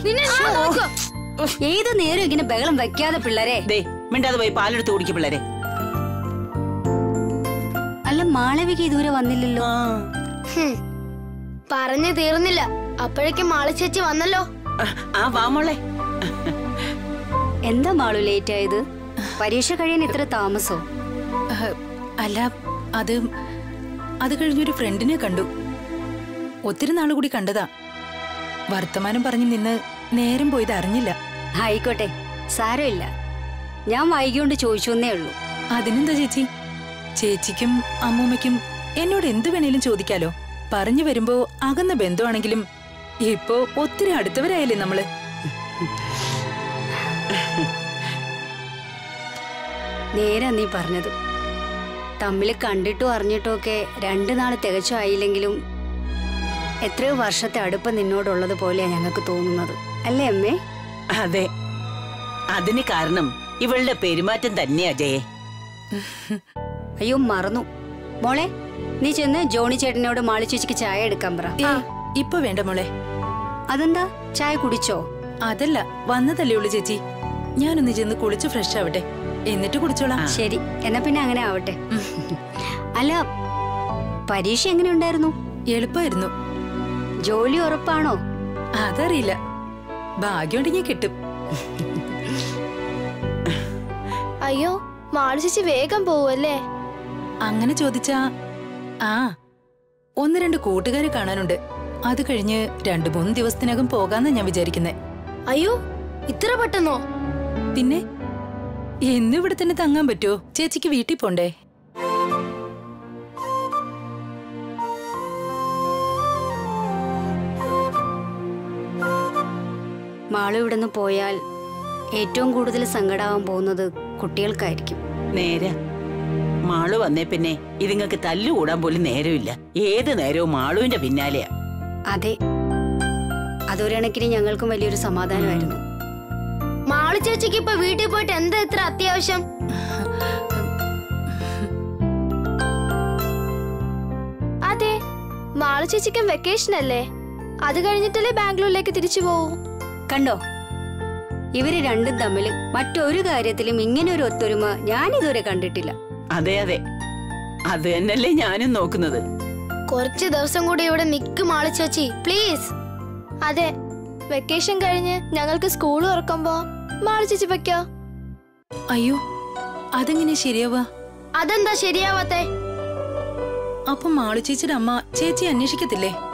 നിന്നെ ഞാൻ നോക്കാം. ഏത് നേരം ഇങ്ങനെ ബഹളം വെക്കാതെ പിള്ളേരെ ദേ മിണ്ടാതെ പോയി പാലെടുത്ത് കുടിക്കും പിള്ളേരെ അല്ല മാളവിക ഇതുവരെ വന്നില്ലല്ലോ ഹും. പറഞ്ഞു തീർന്നില്ല അപ്പോഴേക്കും മാളി ചേച്ചി വന്നല്ലോ ആ, ആ വാ മോളെ എന്താ മാളു ലേറ്റ് ആയത് പരീക്ഷ കഴിയാൻ ഇത്ര താമസോ അഹ്, അല്ല അത് അത് കഴിഞ്ഞൊരു ഫ്രണ്ടിനെ കണ്ടു ഒത്തിരി നാൾ കൂടി കണ്ടതാ വർത്തമാനം പറഞ്ഞു നിന്ന് നേരം പോയത് അറിഞ്ഞില്ല ആയിക്കോട്ടെ സാരമില്ല ഞാൻ വൈകിയോണ്ട് ചോദിച്ചു എന്നേ ഉള്ളൂ അതിനെന്താ ചേച്ചി ചേച്ചിക്കും അമ്മൂമ്മയ്ക്കും എന്നോട് എന്തു വേണേലും ചോദിക്കാലോ പറഞ്ഞു വരുമ്പോ അകന്ന ബന്ധമാണെങ്കിലും ഇപ്പോ ഒത്തിരി അടുത്തവരായല്ലേ നമ്മള് നേരെ നീ പറഞ്ഞത് തമ്മിൽ കണ്ടിട്ടും അറിഞ്ഞിട്ടും ഒക്കെ രണ്ടു നാൾ തികച്ചും ആയില്ലെങ്കിലും എത്രയോ വർഷത്തെ അടുപ്പം നിന്നോടുള്ളത് പോലെയാ ഞങ്ങൾക്ക് തോന്നുന്നത് അല്ലേ അമ്മേ അതെ അതിന് കാരണം ഇവളുടെ പെരുമാറ്റം തന്നെയാ ജയെ അയ്യോ മറന്നു മോളെ നീ ചെന്ന് ജോണി ചേട്ടനോട് മാളി ചേച്ചിക്ക് ചായ എടുക്കാൻ പറ ഏ ഇപ്പൊ വേണ്ട മോളെ അതെന്താ ചായ കുടിച്ചോ അതല്ല വന്നതല്ലേ ഉള്ളു ചേച്ചി ഞാനൊന്ന് ചെന്ന് കുളിച്ച് ഫ്രഷ് ആവട്ടെ എന്നിട്ട് കുടിച്ചോളാം ശരി എന്നാ പിന്നെ അങ്ങനെ ആവട്ടെ അല്ല പരീക്ഷ എങ്ങനെ ഉണ്ടായിരുന്നു എളുപ്പമായിരുന്നു ജോലി ഉറപ്പാണോ അതറിയില്ല ഭാഗ്യമുണ്ടെങ്കിൽ കിട്ടും അയ്യോ മാളി ചേച്ചി വേഗം പോവല്ലേ അങ്ങനെ ചോദിച്ചാ ആ ഒന്ന് രണ്ട് കൂട്ടുകാരെ കാണാനുണ്ട് അത് കഴിഞ്ഞ് രണ്ടു മൂന്ന് ദിവസത്തിനകം പോകാന്നാ ഞാൻ വിചാരിക്കുന്നേ അയ്യോ ഇത്ര പെട്ടെന്നോ പിന്നെ എന്നും ഇവിടെ തന്നെ തങ്ങാൻ പറ്റുമോ ചേച്ചിക്ക് വീട്ടിൽ പോണ്ടേ മാളു ഇവിടുന്ന് പോയാൽ ഏറ്റവും കൂടുതൽ സങ്കടാവാൻ പോകുന്നത് കുട്ടികൾക്കായിരിക്കും നേരെ മാളു വന്നേ പിന്നെ ഇതിങ്ങക്ക് തല്ലുകൂടാൻ പോലും നേരമില്ല ഏത് നേരവും മാളുവിന്റെ പിന്നാലെയാ അതെ അതൊരു കണക്കിന് ഞങ്ങൾക്കും വലിയൊരു സമാധാനമായിരുന്നു മാളി ചേച്ചിക്ക് ഇപ്പൊ വീട്ടിൽ പോയിട്ട് എന്താ ഇത്ര അത്യാവശ്യം അതെ മാളി ചേച്ചിക്കും വെക്കേഷൻ അല്ലേ അത് കഴിഞ്ഞിട്ടല്ലേ ബാംഗ്ലൂരിലേക്ക് തിരിച്ചു പോവൂ കണ്ടോ ഇവര് രണ്ടും തമ്മിൽ മറ്റൊരു കാര്യത്തിലും ഇങ്ങനെ ഒരു ഒത്തൊരുമ ഞാൻ ഇതുവരെ കണ്ടിട്ടില്ല അതെ അതെ അത് തന്നെയല്ലേ ഞാനും നോക്കുന്നത് കുറച്ച് ദിവസം കൂടി ഇവിടെ നിക്ക് മാളി ചേച്ചി പ്ലീസ് അതെ വെക്കേഷൻ കഴിഞ്ഞ് ഞങ്ങൾക്ക് സ്കൂൾ തുറക്കുമ്പോ മാളി ചേച്ചി വെക്കോ അയ്യോ അതെങ്ങനെ ശരിയാവാ അതെന്താ ശരിയാവാത്തെ അപ്പൊ മാളു ചേച്ചിയുടെ അമ്മ ചേച്ചി അന്വേഷിക്കത്തില്ലേ